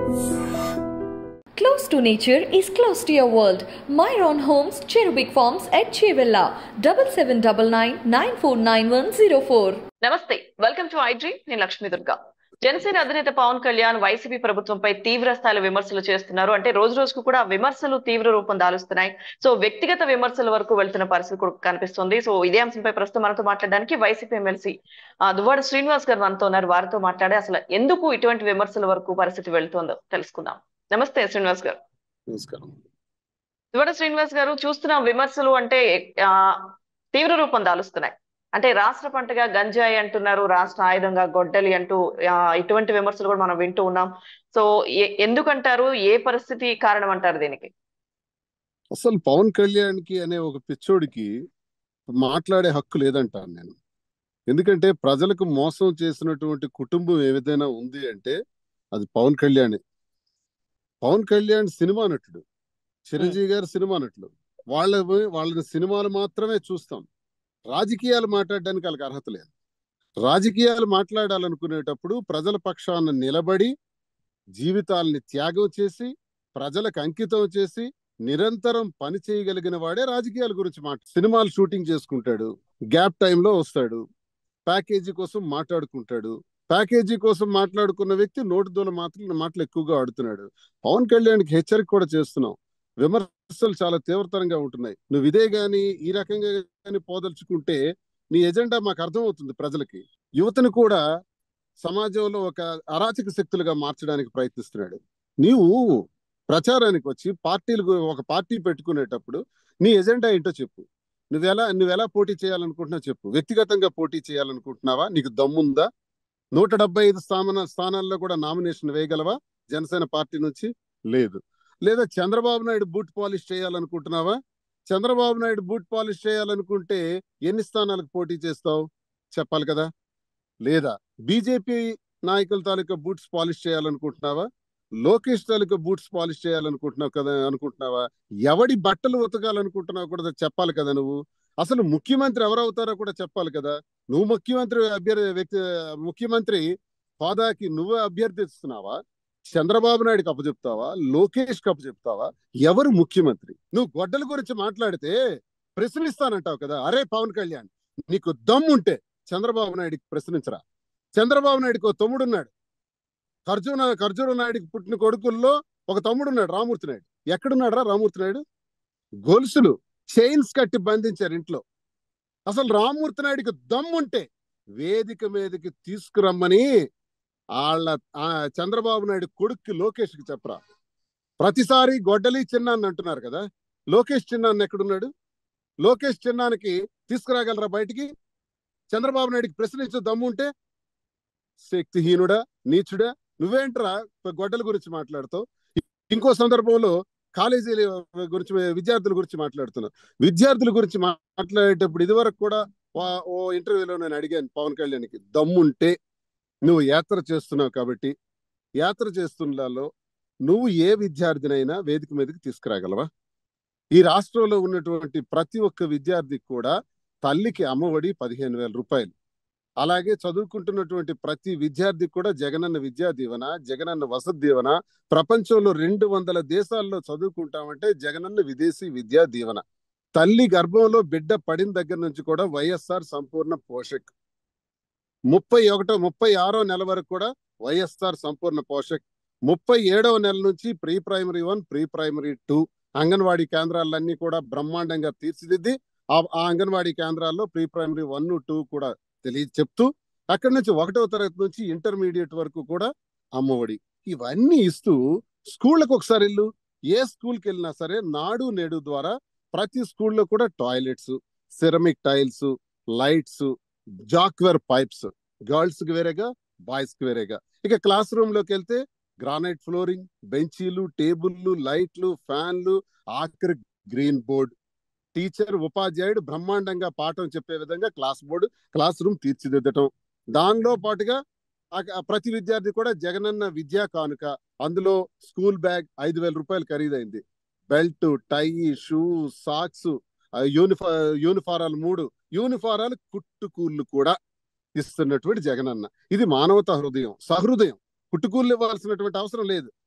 Close to nature is close to your world. Myron Homes, Cherubic Farms at Chevilla, double seven double nine nine four nine one zero four. నమస్తే welcome to ఐడ్రీ నేను లక్ష్మీ దుర్గా జనసేన అధినేత Pawan Kalyan YCP ప్రభుత్వంపై తీవ్ర స్థాయిలో విమర్శలు చేస్తున్నారు అంటే రోజు రోజుకు కూడా విమర్శలు తీవ్ర రూపం దాలుస్తున్నాయి సో వ్యక్తిగత విమర్శల వరకు వెళ్తున్న పరిస్థితి కూడా కనిపిస్తుంది సో ఇదే అంశంపై ప్రస్తుతం మనతో మాట్లాడడానికి వైసీపీ ఎమ్మెల్సీ ఆ, దువ్వాడ శ్రీనివాస్ గారు మనతో ఉన్నారు వారితో మాట్లాడే అసలు ఎందుకు ఇటువంటి విమర్శల వరకు పరిస్థితి వెళ్తుందో తెలుసుకుందాం నమస్తే శ్రీనివాస్ గారు నమస్కారం దువ్వాడ శ్రీనివాస్ గారు చూస్తున్న విమర్శలు అంటే ఆ, తీవ్ర రూపం దాలుస్తున్నాయి అంటే రాష్ట్ర పంటగా గంజాయి అంటున్నారు రాష్ట్ర ఆయుధంగా గొడ్డలి అంటూ ఆ, ఇటువంటి విమర్శలు కూడా మనం వింటూ ఉన్నాం సో ఎ- ఎందుకంటారు ఏ పరిస్థితి కారణం అంటారు దీనికి అసలు పవన్ కళ్యాణ్ కి అనే ఒక పిచ్చోడికి మాట్లాడే హక్కు లేదంటాను నేను ఎందుకంటే ప్రజలకు మోసం చేసినటువంటి కుటుంబం ఏదైనా ఉంది అంటే అది పవన్ కళ్యాణే పవన్ కళ్యాణ్ సినిమా నటుడు చిరంజీవి గారు సినిమా నటులు వాళ్ళ వాళ్ళని సినిమాలు మాత్రమే చూస్తాం రాజకీయాలు మాట్లాడడానికి వాళ్ళకి అర్హత లేదు రాజకీయాలు మాట్లాడాలనుకునేటప్పుడు ప్రజల పక్షాన నిలబడి జీవితాల్ని త్యాగం చేసి ప్రజలకు అంకితం చేసి నిరంతరం పని చేయగలిగిన వాడే రాజకీయాల గురించి మాట సినిమాలు షూటింగ్ చేసుకుంటాడు గ్యాప్ టైంలో వస్తాడు ప్యాకేజీ కోసం మాట్లాడుకుంటాడు ప్యాకేజీ కోసం మాట్లాడుకున్న వ్యక్తి నోటి దూల మాత్రం మాటలు ఎక్కువగా ఆడుతున్నాడు పవన్ కళ్యాణ్కి హెచ్చరిక కూడా చేస్తున్నాం విమర్శలు చాలా తీవ్రతరంగా ఉంటున్నాయి నువ్వు ఇదే గాని ఈ రకంగా గాని పోదలుచుకుంటే నీ ఎజెండా మాకు అర్థమవుతుంది ప్రజలకి యువతను కూడా సమాజంలో ఒక అరాచక శక్తులుగా మార్చడానికి ప్రయత్నిస్తున్నాడు నీవు ప్రచారానికి వచ్చి పార్టీలు ఒక పార్టీ పెట్టుకునేటప్పుడు నీ ఎజెండా ఏంటో చెప్పు నువ్వెలా నువ్వెలా పోటీ చేయాలనుకుంటున్నావు చెప్పు వ్యక్తిగతంగా పోటీ చేయాలనుకుంటున్నావా నీకు దమ్ముందా నూట డెబ్బై ఐదు స్థాన స్థానాల్లో కూడా నామినేషన్ వేయగలవా జనసేన పార్టీ నుంచి లేదు లేదా చంద్రబాబు నాయుడు బూట్ పాలిష్ చేయాలనుకుంటున్నావా చంద్రబాబు నాయుడు బూట్ పాలిష్ చేయాలనుకుంటే ఎన్ని స్థానాలకు పోటీ చేస్తావు చెప్పాలి కదా లేదా బీజేపీ నాయకుల తాలూకా బూట్స్ పాలిష్ చేయాలనుకుంటున్నావా లోకేష్ తాలూకా బూట్స్ పాలిష్ చేయాలనుకుంటున్నావు కదా అనుకుంటున్నావా ఎవడి బట్టలు ఉతకాలనుకుంటున్నావు కూడా చెప్పాలి కదా నువ్వు అసలు ముఖ్యమంత్రి ఎవరవుతారో కూడా చెప్పాలి కదా నువ్వు ముఖ్యమంత్రి అభ్యర్థి వ్యక్తి ముఖ్యమంత్రి హోదాకి నువ్వే అభ్యర్థిస్తున్నావా చంద్రబాబు నాయుడుకి అప్పచెప్తావా లోకేష్ కి అప్పచెప్తావా ఎవరు ముఖ్యమంత్రి నువ్వు గొడ్డల గురించి మాట్లాడితే ప్రశ్నిస్తానంటావు కదా అరే పవన్ కళ్యాణ్ నీకు దమ్ముంటే చంద్రబాబు నాయుడికి ప్రశ్నించరా చంద్రబాబు నాయుడికి ఒక తమ్ముడున్నాడు ఖర్జూన ఖర్జూర నాయుడికి పుట్టిన కొడుకుల్లో ఒక తమ్ముడున్నాడు రామూర్తి నాయుడు ఎక్కడున్నాడు రా రామూర్తి నాయుడు గొలుసులు చైన్స్ కట్టి బంధించారు ఇంట్లో అసలు రామూర్తి నాయుడికి దమ్ముంటే వేదిక మీదకి తీసుకురమ్మని వాళ్ళ ఆ చంద్రబాబు నాయుడు కొడుక్కి లోకేష్కి చెప్పరా ప్రతిసారి గొడ్డలి చిన్నాన్ని అంటున్నారు కదా లోకేష్ చిన్నాన్ని ఎక్కడున్నాడు లోకేష్ చిన్నానికి తీసుకురాగలరా బయటికి చంద్రబాబు నాయుడికి ప్రశ్నించే దమ్ముంటే శక్తిహీనుడా నీచుడా నువ్వేంట్రా గొడ్డల గురించి మాట్లాడుతావు ఇంకో సందర్భంలో కాలేజీల గురించి విద్యార్థుల గురించి మాట్లాడుతున్నావు విద్యార్థుల గురించి మాట్లాడేటప్పుడు ఇదివరకు కూడా వా- ఓ ఇంటర్వ్యూలో నేను అడిగాను పవన్ కళ్యాణ్కి దమ్ముంటే నువ్వు యాత్ర చేస్తున్నావు కాబట్టి యాత్ర చేస్తున్నలో నువ్వు ఏ విద్యార్థినైనా వేదిక మీదకి తీసుకురాగలవా ఈ రాష్ట్రంలో ఉన్నటువంటి ప్రతి ఒక్క విద్యార్థికి కూడా తల్లికి అమ్మఒడి పదిహేను వేల రూపాయలు అలాగే చదువుకుంటున్నటువంటి ప్రతి విద్యార్థికి కూడా జగనన్న విద్యా దీవెన జగనన్న వసతి దీవెన ప్రపంచంలో రెండు వందల దేశాల్లో చదువుకుంటామంటే జగనన్న విదేశీ విద్యా దీవెన తల్లి గర్భంలో బిడ్డ పడిన దగ్గర నుంచి కూడా వైఎస్ఆర్ సంపూర్ణ పోషక్ ముప్పై ఒకటో ముప్పై ఆరో నెల వరకు కూడా వైఎస్ఆర్ సంపూర్ణ పోషక్ ముప్పై ఏడవ నెల నుంచి pre primary one pre primary two anganwadi కేంద్రాలన్నీ కూడా బ్రహ్మాండంగా తీర్చిదిద్ది ఆ ఆ అంగన్వాడీ కేంద్రాల్లో ప్రీ ప్రైమరీ వన్ టూ కూడా తెలియ చెప్తూ అక్కడి నుంచి ఒకటవ తరగతి నుంచి ఇంటర్మీడియట్ వరకు కూడా అమ్మఒడి ఇవన్నీ ఇస్తూ స్కూళ్ళకు ఒకసారి వెళ్ళు ఏ స్కూల్కి వెళ్ళినా సరే నాడు నేడు ద్వారా ప్రతి స్కూల్లో కూడా toilets ceramic tiles lights Jaquar pipes girls కి వేరేగా బాయ్స్ కి వేరేగా ఇక క్లాస్ రూమ్ లోకి వెళ్తే గ్రానైట్ ఫ్లోరింగ్ బెంచీలు టేబుల్లు లైట్లు ఫ్యాన్లు ఆఖరి గ్రీన్ బోర్డ్ టీచర్ ఉపాధ్యాయుడు బ్రహ్మాండంగా పాఠం చెప్పే విధంగా క్లాస్ బోర్డు క్లాస్ రూమ్ తీర్చిదిద్దటం దానిలో పాటుగా ఆ- ఆ ప్రతి విద్యార్థి కూడా జగనన్న విద్యా కానుక అందులో స్కూల్ బ్యాగ్ ఐదు వేల రూపాయలు ఖరీదైంది బెల్ట్ టై షూ సాక్స్ యూనిఫా యూనిఫారాలు మూడు యూనిఫారాలు కుట్టుకూళ్ళు కూడా ఇస్తున్నటువంటి జగనన్న ఇది మానవతా హృదయం సహృదయం కుట్టుకూళ్ళు ఇవ్వాల్సినటువంటి అవసరం లేదు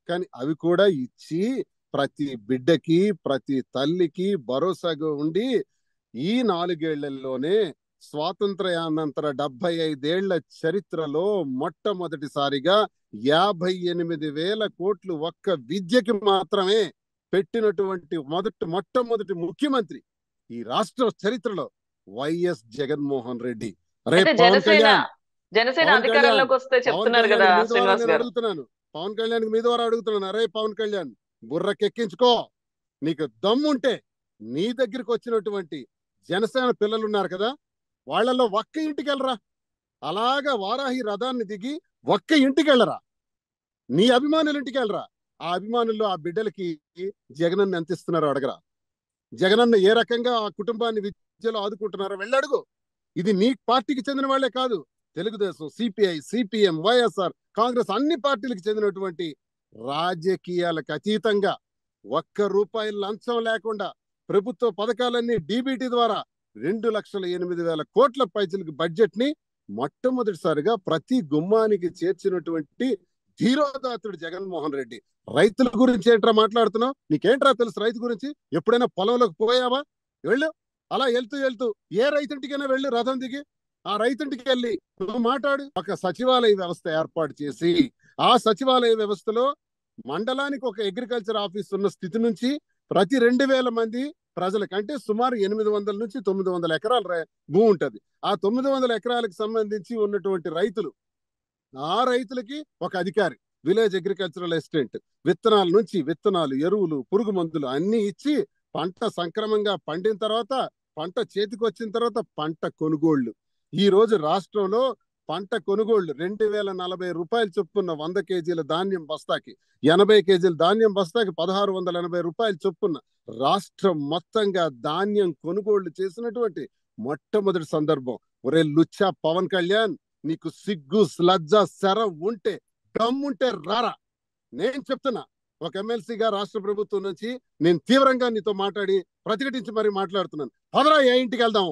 కానీ అవి కూడా ఇచ్చి ప్రతి బిడ్డకి ప్రతి తల్లికి భరోసాగా ఉండి ఈ నాలుగేళ్లలోనే స్వాతంత్ర్యానంతర డెబ్బై ఐదేళ్ల చరిత్రలో మొట్టమొదటిసారిగా యాభై ఎనిమిది వేల కోట్లు ఒక్క విద్యకి మాత్రమే పెట్టినటువంటి మొదటి మొట్టమొదటి ముఖ్యమంత్రి ఈ రాష్ట్ర చరిత్రలో వైఎస్ జగన్మోహన్ రెడ్డి రే అయితే పవన్ జనసేన కళ్యాణ్ జనసేన పవన్ అధికారంలోకి వస్తే పవన్ చెప్తున్నారు కళ్యాణ్ కదా మీ ద్వారా శ్రీనివాస్ నేను గారు అడుగుతున్నాను పవన్ కళ్యాణ్ మీ ద్వారా అడుగుతున్నాను అరే పవన్ కళ్యాణ్ బుర్రకెక్కించుకో నీకు దమ్ముంటే నీ దగ్గరికి వచ్చినటువంటి జనసేన పిల్లలు ఉన్నారు కదా వాళ్ళలో ఒక్క ఇంటికి వెళ్ళరా అలాగా వారాహి రథాన్ని దిగి ఒక్క ఇంటికి వెళ్ళరా నీ అభిమానుల ఇంటికి వెళ్ళరా ఆ అభిమానుల్లో ఆ బిడ్డలకి జగనన్న ఎంత ఇస్తున్నారో అడగరా జగనన్న ఏ రకంగా ఆ కుటుంబాన్ని విద్యలో ఆదుకుంటున్నారో వెళ్ళడుగు ఇది నీ పార్టీకి చెందిన వాళ్ళే కాదు Telugu Desam CPI CPM YSR Congress అన్ని పార్టీలకు చెందినటువంటి రాజకీయాలకు అతీతంగా ఒక్క రూపాయి లంచం లేకుండా ప్రభుత్వ పథకాలన్నీ డీబీటీ ద్వారా రెండు లక్షల ఎనిమిది వేల కోట్ల పైసలకి బడ్జెట్ ని మొట్టమొదటిసారిగా ప్రతి గుమ్మానికి చేర్చినటువంటి ధీరోదాతుడు జగన్మోహన్ రెడ్డి రైతుల గురించి ఏంట్రా మాట్లాడుతున్నావు నీకేంట్రా తెలుసు రైతు గురించి ఎప్పుడైనా పొలంలోకి పోయావా వెళ్ళు అలా వెళ్తూ వెళ్తూ ఏ రైతుంటికైనా వెళ్ళు రథం దిగి ఆ రైతుంటికి వెళ్ళి నువ్వు మాట్లాడు ఒక సచివాలయ వ్యవస్థ ఏర్పాటు చేసి ఆ సచివాలయ వ్యవస్థలో మండలానికి ఒక అగ్రికల్చర్ ఆఫీస్ ఉన్న స్థితి నుంచి ప్రతి రెండు వేల మంది ప్రజలకంటే సుమారు ఎనిమిది వందల నుంచి తొమ్మిది వందల ఎకరాల ర- భూమి ఉంటది ఆ తొమ్మిది వందల ఎకరాలకు సంబంధించి ఉన్నటువంటి రైతులు ఆ రైతులకి ఒక అధికారి విలేజ్ అగ్రికల్చరల్ అసిస్టెంట్ విత్తనాల నుంచి విత్తనాలు ఎరువులు పురుగు మందులు అన్ని ఇచ్చి పంట సంక్రమంగా పండిన తర్వాత పంట చేతికి వచ్చిన తర్వాత పంట కొనుగోళ్లు ఈ రోజు రాష్ట్రంలో పంట కొనుగోళ్లు రెండు వేల నలభై రూపాయలు చొప్పున వంద కేజీల ధాన్యం బస్తాకి ఎనభై కేజీల ధాన్యం బస్తాకి పదహారు వందల ఎనభై రూపాయలు చొప్పున రాష్ట్రం మొత్తంగా ధాన్యం కొనుగోళ్లు చేసినటువంటి మొట్టమొదటి సందర్భం ఒరే లుచ్చా పవన్ కళ్యాణ్ నీకు సిగ్గు లజ్జ శర ఉంటే దమ్ముంటే రారా నేను చెప్తున్నా ఒక ఎమ్మెల్సీగా రాష్ట్ర ప్రభుత్వం నుంచి నేను తీవ్రంగా నీతో మాట్లాడి ప్రతిఘటించి మరి మాట్లాడుతున్నాను పదరా ఏ ఇంటికి వెళ్దాము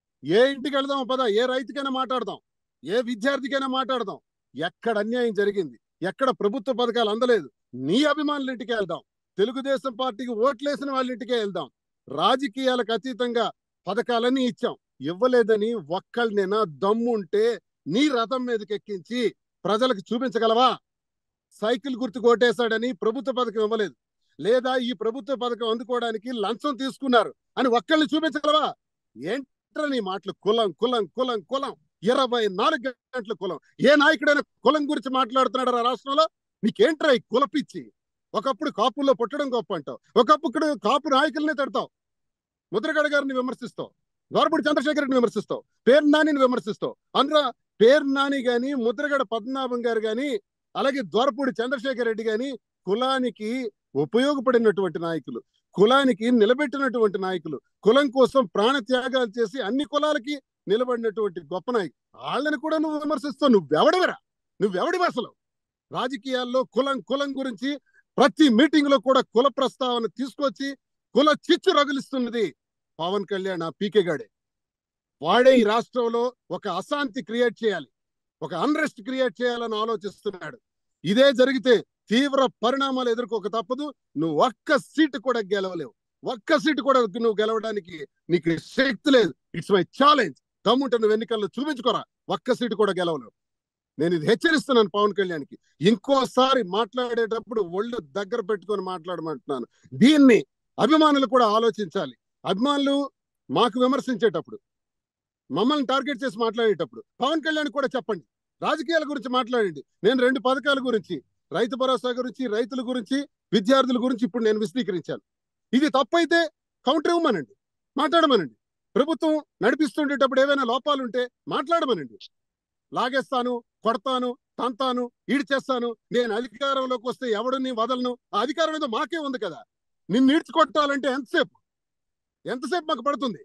ఏ ఇంటికి వెళ్దాం పద ఏ రైతుకైనా మాట్లాడదాం ఏ విద్యార్థికైనా మాట్లాడదాం ఎక్కడ అన్యాయం జరిగింది ఎక్కడ ప్రభుత్వ పథకాలు అందలేదు నీ అభిమానుల ఇంటికి వెళ్దాం తెలుగుదేశం పార్టీకి ఓట్లేసిన వాళ్ళ ఇంటికే వెళ్దాం రాజకీయాలకు అతీతంగా పథకాలన్నీ ఇచ్చాం ఇవ్వలేదని ఒక్కళ్ళనైనా దమ్ముంటే నీ రథం మీదకి ఎక్కించి ప్రజలకు చూపించగలవా సైకిల్ గుర్తు కొట్టేశాడని ప్రభుత్వ పథకం ఇవ్వలేదు లేదా ఈ ప్రభుత్వ పథకం అందుకోవడానికి లంచం తీసుకున్నారు అని ఒక్కళ్ళని చూపించగలవా ఏంట్రా నీ మాటలు కులం కులం కులం కులం ఇరవై నాలుగు గంటల కులం ఏ నాయకుడైనా కులం గురించి మాట్లాడుతున్నాడు రా రాష్ట్రంలో నీకేంట్రా ఈ కులపిచ్చి ఒకప్పుడు కాపుల్లో పుట్టడం గొప్ప అంటావు ఒకప్పుడు కాపు నాయకులనే తడతావు ముద్రగడ గారిని విమర్శిస్తావు గౌరబడి చంద్రశేఖర్ రెడ్డిని విమర్శిస్తావు పేరు నానిని విమర్శిస్తావు అందులో పేరు నాని గాని ముద్రగడ పద్మనాభం గారు గాని అలాగే ద్వారపూడి చంద్రశేఖర్ రెడ్డి గాని కులానికి ఉపయోగపడినటువంటి నాయకులు కులానికి నిలబెట్టినటువంటి నాయకులు కులం కోసం ప్రాణ త్యాగాలు చేసి అన్ని కులాలకి నిలబడినటువంటి గొప్ప నాయకులు వాళ్ళని కూడా నువ్వు విమర్శిస్తావు నువ్వెవడివరా నువ్వెవడివి అసలు రాజకీయాల్లో కులం కులం గురించి ప్రతి మీటింగ్ లో కూడా కుల ప్రస్తావన తీసుకొచ్చి కుల చిచ్చు రగిలిస్తున్నది పవన్ కళ్యాణ్ ఆ పీకే గాడే వాడే ఈ రాష్ట్రంలో ఒక అశాంతి క్రియేట్ చేయాలి ఒక అన్రెస్ట్ క్రియేట్ చేయాలని ఆలోచిస్తున్నాడు ఇదే జరిగితే తీవ్ర పరిణామాలు ఎదుర్కోక తప్పదు నువ్వు ఒక్క సీటు కూడా గెలవలేవు ఒక్క సీటు కూడా నువ్వు గెలవడానికి నీకు శక్తి లేదు ఇట్స్ మై ఛాలెంజ్ దమ్ముంటే నువ్వు ఎన్నికల్లో చూపించుకోరా ఒక్క సీటు కూడా గెలవలేవు నేను ఇది హెచ్చరిస్తున్నాను పవన్ కళ్యాణ్కి ఇంకోసారి మాట్లాడేటప్పుడు ఒళ్ళు దగ్గర పెట్టుకొని మాట్లాడమంటున్నాను దీన్ని అభిమానులు కూడా ఆలోచించాలి అభిమానులు మాకు విమర్శించేటప్పుడు మమ్మల్ని టార్గెట్ చేసి మాట్లాడేటప్పుడు పవన్ కళ్యాణ్ కూడా చెప్పండి రాజకీయాల గురించి మాట్లాడండి నేను రెండు పథకాల గురించి రైతు భరోసా గురించి రైతుల గురించి విద్యార్థుల గురించి ఇప్పుడు నేను విశదీకరించాను ఇది తప్పైతే కౌంటర్ ఇవ్వమనండి మాట్లాడమనండి ప్రభుత్వం నడిపిస్తుండేటప్పుడు ఏవైనా లోపాలు ఉంటే మాట్లాడమనండి లాగేస్తాను కొడతాను తంతాను ఈడ్చేస్తాను నేను అధికారంలోకి వస్తే ఎవడిని వదలను ఆ అధికారం ఏదో మాకే ఉంది కదా నిన్ను ఈడ్చుకొట్టాలంటే ఎంతసేపు ఎంతసేపు మాకు పడుతుంది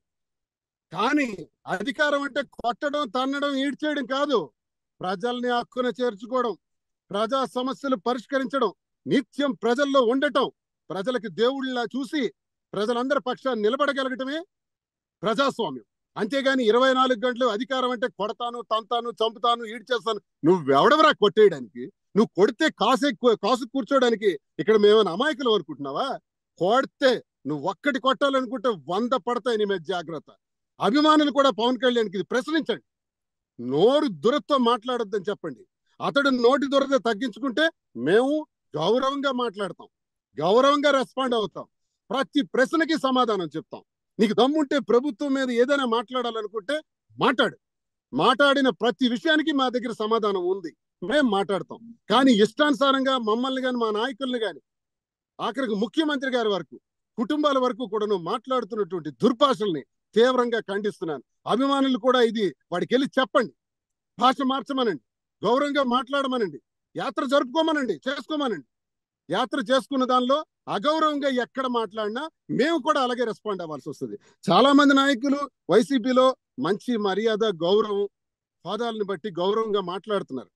కానీ అధికారం అంటే కొట్టడం తన్నడం ఈడ్చేయడం కాదు ప్రజల్ని హక్కున చేర్చుకోవడం ప్రజా సమస్యలు పరిష్కరించడం నిత్యం ప్రజల్లో ఉండటం ప్రజలకి దేవుళ్ళలా చూసి ప్రజలందరి పక్షాన్ని నిలబడగలగటమే ప్రజాస్వామ్యం అంతేగాని ఇరవై నాలుగు గంటలు అధికారం అంటే కొడతాను తంతాను చంపుతాను ఈడ్చేస్తాను నువ్వెవడవరా కొట్టేయడానికి నువ్వు కొడితే కాసే కాసు కూర్చోడానికి ఇక్కడ మేమైనా అమాయకులు అనుకుంటున్నావా కొడితే నువ్వు ఒక్కటి కొట్టాలనుకుంటే వంద పడతాయి నీ మీద జాగ్రత్త అభిమానులు కూడా పవన్ కళ్యాణ్కి ఇది ప్రశ్నించండి నోరు దురతో మాట్లాడొద్దని చెప్పండి అతడు నోటి దురద తగ్గించుకుంటే మేము గౌరవంగా మాట్లాడతాం గౌరవంగా రెస్పాండ్ అవుతాం ప్రతి ప్రశ్నకి సమాధానం చెప్తాం నీకు దమ్ముంటే ప్రభుత్వం మీద ఏదైనా మాట్లాడాలనుకుంటే మాట్లాడు మాట్లాడిన ప్రతి విషయానికి మా దగ్గర సమాధానం ఉంది మేము మాట్లాడతాం కానీ ఇష్టానుసారంగా మమ్మల్ని కానీ మా నాయకుల్ని కానీ ఆఖరికి ముఖ్యమంత్రి గారి వరకు కుటుంబాల వరకు కూడా నువ్వు మాట్లాడుతున్నటువంటి దుర్భాషల్ని తీవ్రంగా ఖండిస్తున్నాను అభిమానులు కూడా ఇది వాడికి వెళ్ళి చెప్పండి భాష మార్చమనండి గౌరవంగా మాట్లాడమనండి యాత్ర జరుపుకోమనండి చేసుకోమనండి యాత్ర చేసుకున్న దానిలో అగౌరవంగా ఎక్కడ మాట్లాడినా మేము కూడా అలాగే రెస్పాండ్ అవ్వాల్సి వస్తుంది చాలా మంది నాయకులు వైసీపీలో మంచి మర్యాద గౌరవం హోదాలను బట్టి గౌరవంగా మాట్లాడుతున్నారు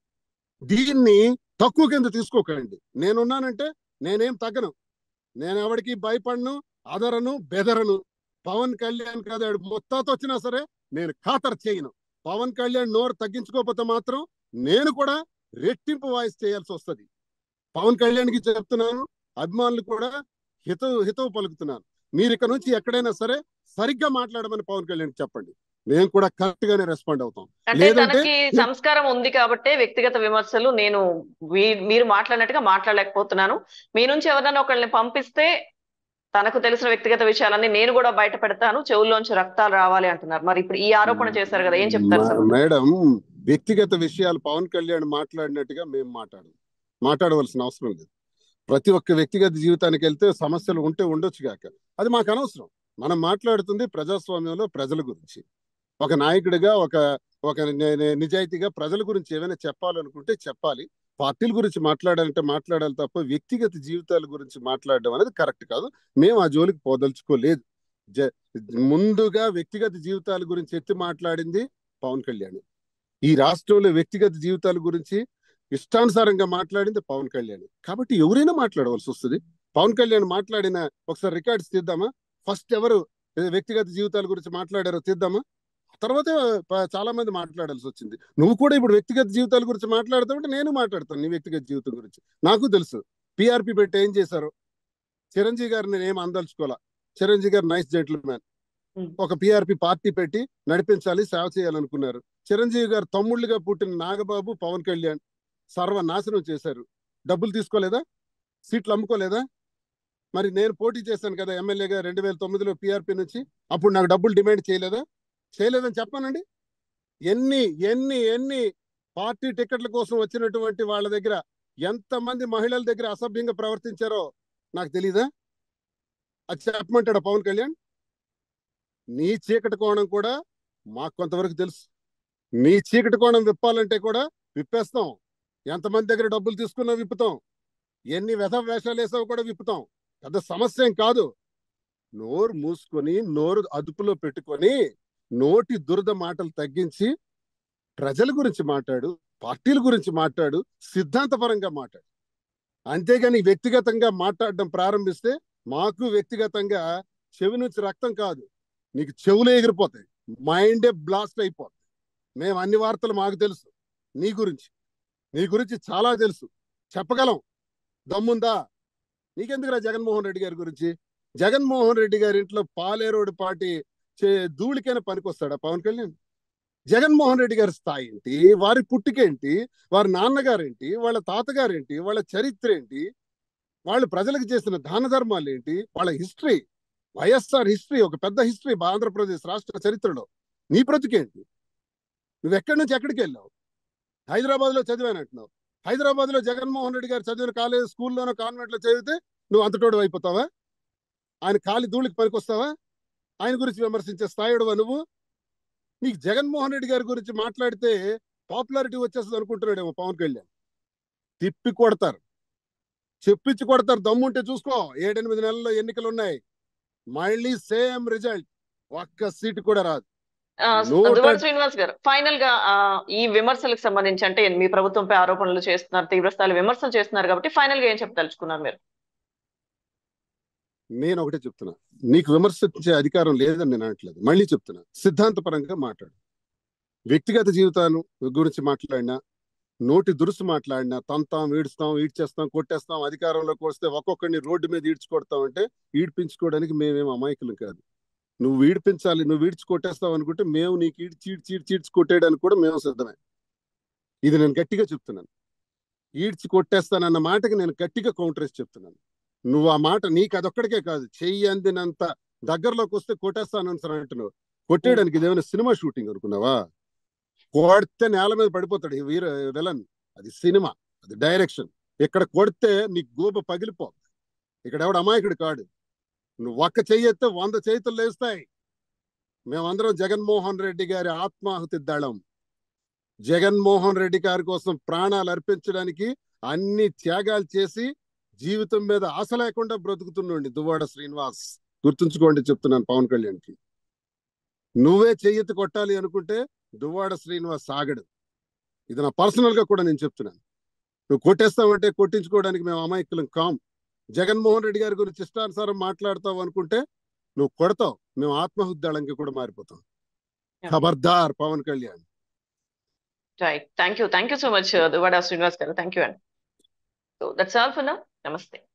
దీన్ని తక్కువ కింద తీసుకోకండి నేనున్నానంటే నేనేం తగ్గను నేను ఎవరికి భయపడను అదరను బెదరను పవన్ కళ్యాణ్ కదా మొత్తాతో వచ్చినా సరే నేను ఖాతరు చేయను పవన్ కళ్యాణ్ నోరు తగ్గించుకోకపోతే మాత్రం నేను కూడా రెట్టింపు వాయిస్ చేయాల్సి వస్తుంది పవన్ కళ్యాణ్కి చెప్తున్నాను అభిమానులు కూడా హితవు హితవు పలుకుతున్నాను మీరు ఇక్కడ నుంచి ఎక్కడైనా సరే సరిగ్గా మాట్లాడమని పవన్ కళ్యాణ్ చెప్పండి మేము కూడా కరెక్ట్ గానే రెస్పాండ్ అవుతాం అంటే లేదంటే తనకి సంస్కారం ఉంది కాబట్టి వ్యక్తిగత విమర్శలు నేను వీ- మీరు మాట్లాడినట్టుగా మాట్లాడలేకపోతున్నాను మీ నుంచి ఎవరైనా ఒకళ్ళని పంపిస్తే తనకు తెలిసిన వ్యక్తిగత విషయాలన్నీ నేను కూడా బయట పెడతాను చెవుల్లోంచి రక్తాలు రావాలి అంటున్నారు మరి ఇప్పుడు ఈ ఆరోపణ చేశారు కదా ఏం చెప్తారు సార్ మ- మేడం వ్యక్తిగత విషయాలు పవన్ కళ్యాణ్ మాట్లాడినట్టుగా మేము మాట్లాడు మాట్లాడవలసిన అవసరం లేదు ప్రతి ఒక్క వ్యక్తిగత జీవితానికి వెళ్తే సమస్యలు ఉంటే ఉండొచ్చు కాక అది మాకు అనవసరం మనం మాట్లాడుతుంది ప్రజాస్వామ్యంలో ప్రజల గురించి ఒక నాయకుడిగా ఒక ఒక ని- ని- నిజాయితీగా ప్రజల గురించి ఏమైనా చెప్పాలనుకుంటే చెప్పాలి పార్టీల గురించి మాట్లాడాలంటే మాట్లాడాలి తప్ప వ్యక్తిగత జీవితాల గురించి మాట్లాడడం అనేది కరెక్ట్ కాదు మేము ఆ జోలికి పోదలుచుకోలేదు జ- ముందుగా వ్యక్తిగత జీవితాల గురించి ఎత్తి మాట్లాడింది పవన్ కళ్యాణ్ ఈ రాష్ట్రంలో వ్యక్తిగత జీవితాల గురించి ఇష్టానుసారంగా మాట్లాడింది పవన్ కళ్యాణ్ కాబట్టి ఎవరైనా మాట్లాడవలసి వస్తుంది పవన్ కళ్యాణ్ మాట్లాడిన ఒకసారి రికార్డ్స్ తీద్దామా ఫస్ట్ ఎవరు ఏ, వ్యక్తిగత జీవితాల గురించి మాట్లాడారో తీద్దామా తర్వాత ప- చాలా మంది మాట్లాడాల్సి వచ్చింది నువ్వు కూడా ఇప్పుడు వ్యక్తిగత జీవితాల గురించి మాట్లాడుతుంటే నేను మాట్లాడతాను నీ వ్యక్తిగత జీవితం గురించి నాకు తెలుసు పిఆర్పి పెట్టి ఏం చేశారు చిరంజీవి గారిని నేను ఏం అందలుచుకోవాలా Chiranjeevi garu nice gentleman Hmm. ఒక పిఆర్పి పార్టీ పెట్టి నడిపించాలి సేవ చేయాలనుకున్నారు చిరంజీవి గారు తమ్ముళ్ళుగా పుట్టిన నాగబాబు పవన్ కళ్యాణ్ సర్వనాశనం చేశారు డబ్బులు తీసుకోలేదా సీట్లు అమ్ముకోలేదా మరి నేను పోటీ చేశాను కదా ఎమ్మెల్యేగా రెండు వేల తొమ్మిదిలో పిఆర్పి నుంచి అప్పుడు నాకు డబ్బులు డిమాండ్ చేయలేదా చేయలేదని చెప్పానండి ఎన్ని ఎన్ని ఎన్ని పార్టీ టికెట్ల కోసం వచ్చినటువంటి వాళ్ళ దగ్గర ఎంతమంది మహిళల దగ్గర అసభ్యంగా ప్రవర్తించారో నాకు తెలీదా అది చెప్పమంటాడా పవన్ కళ్యాణ్ నీ చీకటి కోణం కూడా మాకు కొంతవరకు తెలుసు నీ చీకటి కోణం విప్పాలంటే కూడా విప్పేస్తాం ఎంతమంది దగ్గర డబ్బులు తీసుకున్నా విప్పుతాం ఎన్ని వ్యధ వేషాలు వేసావు కూడా విప్పుతాం పెద్ద సమస్య ఏం కాదు నోరు మూసుకొని నోరు అదుపులో పెట్టుకొని నోటి దురద మాటలు తగ్గించి ప్రజల గురించి మాట్లాడు పార్టీల గురించి మాట్లాడు సిద్ధాంతపరంగా మాట్లాడు అంతేగాని వ్యక్తిగతంగా మాట్లాడడం ప్రారంభిస్తే మాకు వ్యక్తిగతంగా చెవి నుంచి రక్తం కాదు నీకు చెవులు ఎగిరిపోతాయి మైండే బ్లాస్ట్ అయిపోతుంది మేము అన్ని వార్తలు మాకు తెలుసు నీ గురించి నీ గురించి చాలా తెలుసు చెప్పగలం దమ్ముందా నీకెందుకురా జగన్మోహన్ రెడ్డి గారి గురించి జగన్మోహన్ రెడ్డి గారి ఇంట్లో పాలేరోడు పాటి చే ధూళికైనా పనికొస్తాడా పవన్ కళ్యాణ్ జగన్మోహన్ రెడ్డి గారి స్థాయి ఏంటి వారి పుట్టుకేంటి వారి నాన్నగారేంటి వాళ్ళ తాతగారేంటి వాళ్ళ చరిత్ర ఏంటి వాళ్ళు ప్రజలకు చేసిన దాన ధర్మాలు ఏంటి వాళ్ళ హిస్టరీ వైఎస్ఆర్ హిస్టరీ ఒక పెద్ద హిస్టరీ ఆంధ్రప్రదేశ్ రాష్ట్ర చరిత్రలో నీ బ్రతుకేంటి నువ్వు ఎక్కడి నుంచి ఎక్కడికి వెళ్ళావు హైదరాబాద్ లో చదివానంటున్నావు హైదరాబాద్ లో జగన్మోహన్ రెడ్డి గారు చదివిన కాలేజ్ స్కూల్లోనో కాన్వెంట్ లో చదివితే నువ్వు అంతటోడు అయిపోతావా ఆయన కాలి ధూళికి పనికొస్తావా ఆయన గురించి విమర్శించే స్థాయిడువా నువ్వు నీకు జగన్మోహన్ రెడ్డి గారి గురించి మాట్లాడితే పాపులారిటీ వచ్చేస్తుంది అనుకుంటున్నాడేమో పవన్ కళ్యాణ్ తిప్పి కొడతారు చెప్పించి కొడతారు దమ్ముంటే చూసుకో ఏడెనిమిది నెలల్లో ఎన్నికలు ఉన్నాయి మళ్ళీ సేమ్ రిజల్ట్ ఒక్క సీటు కూడా రాదు ఆ, నూట- దువ్వాడ శ్రీనివాస్ గారు ఫైనల్ గా ఆ, ఈ విమర్శలకు సంబంధించి అంటే మీ ప్రభుత్వంపై ఆరోపణలు చేస్తున్నారు తీవ్రస్థాయిలో విమర్శలు చేస్తున్నారు కాబట్టి ఫైనల్ గా ఏం చెప్పదలుచుకున్నారు మీరు నేను ఒకటే చెప్తున్నా నీకు విమర్శించే అధికారం లేదని నేను అనట్లేదు మళ్ళీ చెప్తున్నా సిద్ధాంతపరంగా మాట్లాడు వ్యక్తిగత జీవితాన్ని గురించి మాట్లాడినా నోటి దురుసు మాట్లాడినా తంతాం ఈడ్స్తాం ఈడ్చేస్తాం కొట్టేస్తాం అధికారంలోకి వస్తే ఒక్కొక్కడిని రోడ్డు మీద ఈడ్చుకొడతాం అంటే ఈడ్పించుకోవడానికి మేమేం అమాయకులం కాదు నువ్వు ఈడ్పించాలి నువ్వు ఈడ్చి కొట్టేస్తావు అనుకుంటే మేము నీకు ఈడ్చి ఈడ్చి ఈడ్చి ఈడ్చి కొట్టేయడానికి కూడా మేము సిద్ధమే ఇది నేను గట్టిగా చెప్తున్నాను ఈడ్చి కొట్టేస్తానన్న మాటకి నేను గట్టిగా కౌంటర్ వేసి చెప్తున్నాను నువ్వు ఆ మాట నీకు అదొక్కడికే కాదు చెయ్యి అందినంత దగ్గరలోకి వస్తే కొట్టేస్తానని సార్ అంటున్నావు కొట్టేయడానికి ఇదేమైనా సినిమా షూటింగ్ అనుకున్నావా కొడితే నేల మీద పడిపోతాడు ఈ వీర విలన్ అది సినిమా అది డైరెక్షన్ ఇక్కడ కొడితే నీ గోబ పగిలిపో ఇక్కడ ఎవడు అమాయకుడు కాడు నువ్వు ఒక్క చెయ్యెత్తే వంద చేతులు లేస్తాయి మేమందరం జగన్మోహన్ రెడ్డి గారి ఆత్మాహుతి దళం జగన్మోహన్ రెడ్డి గారి కోసం ప్రాణాలు అర్పించడానికి అన్ని త్యాగాలు చేసి జీవితం మీద ఆశ లేకుండా బ్రతుకుతున్నాండి దువ్వాడ శ్రీనివాస్ గుర్తుంచుకోండి చెప్తున్నాను పవన్ కళ్యాణ్కి నువ్వే చెయ్యెత్తి కొట్టాలి అనుకుంటే దువ్వాడ శ్రీనివాస్ సాగడు ఇది నా పర్సనల్ గా కూడా నేను చెప్తున్నాను నువ్వు కొట్టేస్తావంటే కొట్టించుకోవడానికి మేము అమాయకులం కాం జగన్మోహన్ రెడ్డి గారి గురించి ఇష్టానుసారం మాట్లాడతావు అనుకుంటే నువ్వు కొడతావు మేము ఆత్మహుద్దాళంకి కూడా మారిపోతాం ఖబర్దార్ Pawan Kalyan right thank you thank you so much Duvvada Srinivas garu thank you అండి సో దట్స్ ఆల్ ఫర్ నా నమస్తే